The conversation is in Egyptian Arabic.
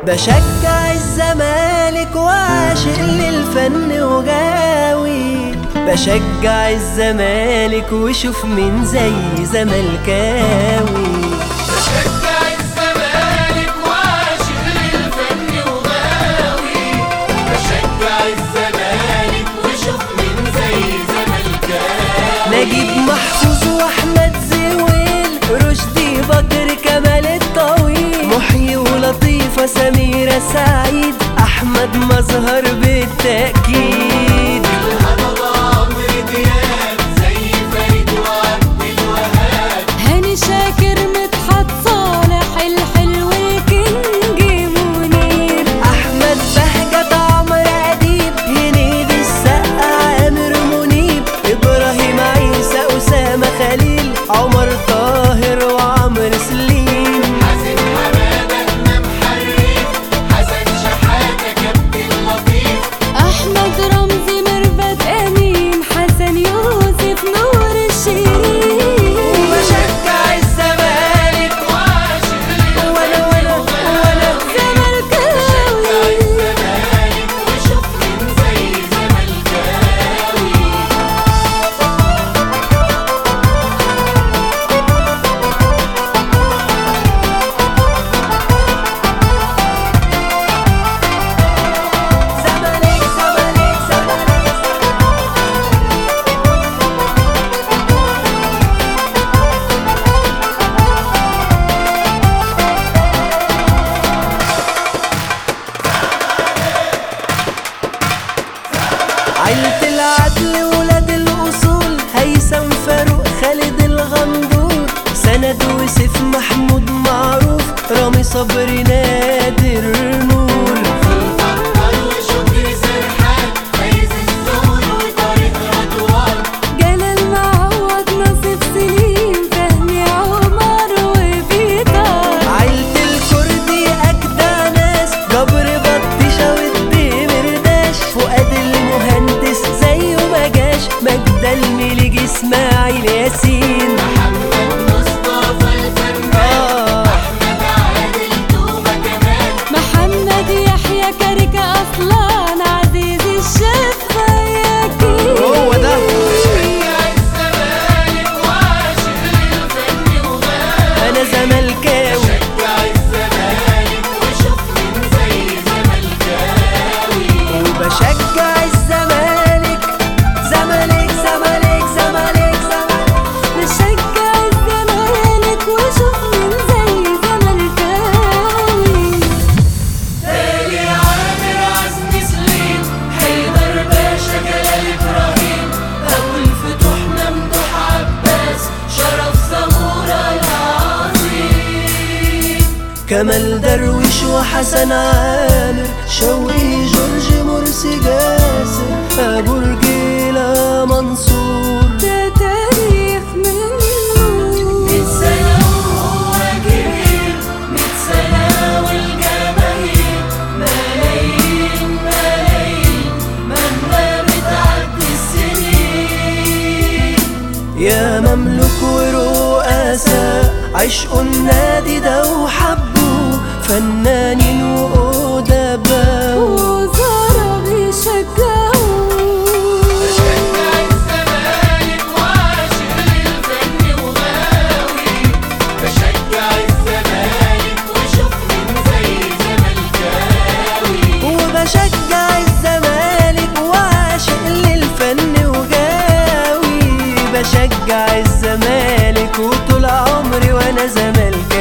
بشجع الزمالك وعاشق للفن وغاوي بشجع الزمالك وشوف مين زي زملكاوي بشجع الزمالك وعاشق للفن وغاوي بشجع الزمالك وشوف مين زي زملكاوي نجيب محفوظ واحمد زويل رشدي بكر كمال الطويل محيي ولطيفة سميرة سعيد أحمد مظهر بالتأكيد الهضبة عمرو دياب زي فريد وعبد الوهاب هاني شاكر مدحت صالح الحلو الكينج منير أحمد بهجت عمرو أديب هنيدي السقا عامر منيب إبراهيم عيسى أسامة خليل عمر طاهر وعمرو سليم حسن حمادة إمام حريف حسن شحاتة كابتن لطيف احمد رمزي ميرفت امين حسن يوسف نور الشريف وبشجع الزمالك وعاشق وأنا وأنا وأنا زملكاوي الزمالك وشوف مين زي زملكاوي زمالك زمالك زمالك عيلة العدل ولاد الأصول هيثم فاروق خالد الغندور سند وسيف محمود معروف رامي صبري نادر نور فكر وشكري سرحان فايز الزول وطارق رضوان جلال معوض نصيب سليم فهمي عمر وبيطار عيلة الكردي أجدع ناس جبر بطيشة ودي مرداش فؤاد المهندس زيه ما جاش مجدة المليج إسماعيل ياسين محمد مصطفى الفنان آه احمد عادل توبة كمان محمد يحيى كاركة أصلان عزيز الشيخ فياكين هو ده بشجع الزمالك وعاشق للفن وغاوي أنا زملكاوي بشجع الزمالك وشوف مين زي زملكاوي وبشجع الزمالك زمالك زمالك زمالك زمالك نشجع الزمالك وشوف مين زي زملكاوي تالي عامر عزمي سليم حيدر باشا جلال ابراهيم ابو الفتوح ممدوح عباس شرف زمورة العظيم كمال درويش وحسن عامر شوقي جورج مرسي جاسر أبو رجيلة منصور ده تاريخ منه ميت سنة وهو كبير ميت سنة والجماهير ملايين ملايين مهما بتعدي السنين يا مملوك ورؤساء عشقوا النادي ده وحبوا فنانين وأدباء وزارة بيشجعوا بشجع الزمالك وعاشق للفن وغاوي بشجع الزمالك وشوف مين زي زملكاوي وبشجع الزمالك وعاشق للفن وجاوي بشجع الزمالك وطول عمري وانا زملكاوي